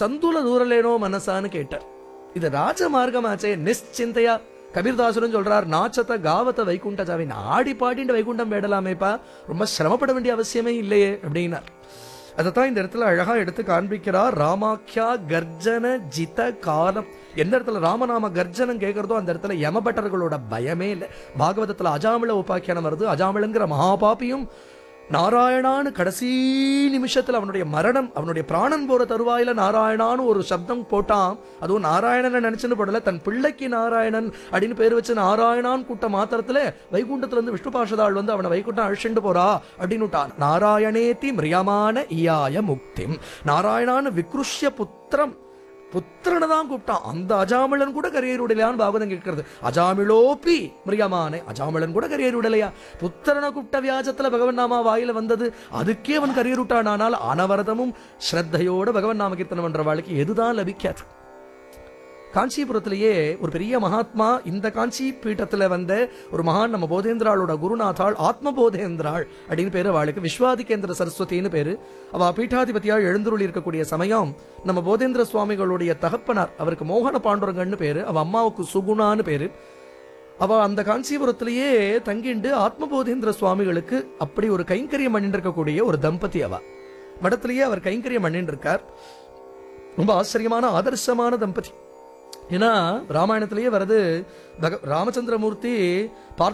சந்துல தூரலேனோ மனசான்னு கேட்டார் இது ராஜமார்க்கமாச்சே நிశ్చింతயா கபீர்தாசரும் சொல்றார் நாச்சத்த காவத்த வைகுண்ட ஜாவி ஆடி பாடிண்டு வைகுண்டம் வேடலாமேப்பா ரொம்ப சிரமப்பட வேண்டிய அவசியமே இல்லையே அப்படின்னார் அதைத்தான் இந்த இடத்துல அழகா எடுத்து காண்பிக்கிறார் ராமாக்கியா கர்ஜன ஜித காலம் எந்த இடத்துல ராமநாம கர்ஜனம் கேட்கறதோ அந்த இடத்துல யமபட்டர்களோட பயமே இல்லை பாகவதத்துல அஜாமிள உபாக்கியானம் வருது அஜாமிளங்கிற மகாபாபியும் நாராயணான்னு கடைசி நிமிஷத்துல அவனுடைய மரணம் அவனுடைய பிராணன் போற தருவாயில நாராயணான்னு ஒரு சப்தம் போட்டான் அதுவும் நாராயணனை நினைச்சுன்னு போடல தன் பிள்ளைக்கு நாராயணன் அப்படின்னு பேர் வச்சு நாராயணான் கூட்ட மாத்திரத்துல வைகுண்டத்துல இருந்து விஷ்ணு பாஷதாள் வந்து அவனை வைகுண்டம் அழிச்சுண்டு போறா அப்படின்னு விட்டான் நாராயணேதி மிரியமான இயாய முக்திம் நாராயணான்னு விக்ருஷ்ய புத்திரம் புத்திரனை தான் கூப்பிட்டான் அந்த அஜாமிளன் கூட கரியர் விடலையான்னு பாகவதம் கேட்கிறது அஜாமிளோப்பி மிரியமானே அஜாமிளன் கூட கரியர் விடலையா புத்திரனை கூப்பிட்ட வியாஜத்துல பகவன் நாமா வாயில வந்தது அதுக்கே அவன் கரியர் விட்டான் ஆனால் அனவரதமும் ஸ்ரத்தையோட பகவன் நாம கீர்த்தனம் பண்ற வாழ்க்கை எதுதான் லபிக்காது காஞ்சிபுரத்திலேயே ஒரு பெரிய மகாத்மா இந்த காஞ்சி பீட்டத்துல வந்த ஒரு மகான் நம்ம போதேந்திராளோட குருநாதாள் ஆத்ம போதேந்திராள் அப்படின்னு பேரு அவளுக்கு விஸ்வாதிகேந்திர சரஸ்வதின்னு பேரு அவ பீட்டாதிபதியா எழுந்துருளி இருக்கக்கூடிய சமயம் நம்ம போதேந்திர சுவாமிகளுடைய தகப்பனார் அவருக்கு மோகன பாண்டுரங்கன்னு பேரு அவ அம்மாவுக்கு சுகுணான்னு பேரு அவ அந்த காஞ்சிபுரத்திலேயே தங்கிண்டு ஆத்மபோதேந்திர சுவாமிகளுக்கு அப்படி ஒரு கைங்கரியம் பண்ணிட்டு இருக்கக்கூடிய ஒரு தம்பதி அவ மடத்திலேயே அவர் கைங்கரியம் பண்ணிட்டு இருக்கார் ரொம்ப ஆச்சரியமான ஆதர்சமான தம்பதி ஏன்னா ராமாயணத்திலேயே வருது பக ராமச்சந்திரமூர்த்தி பார்த்த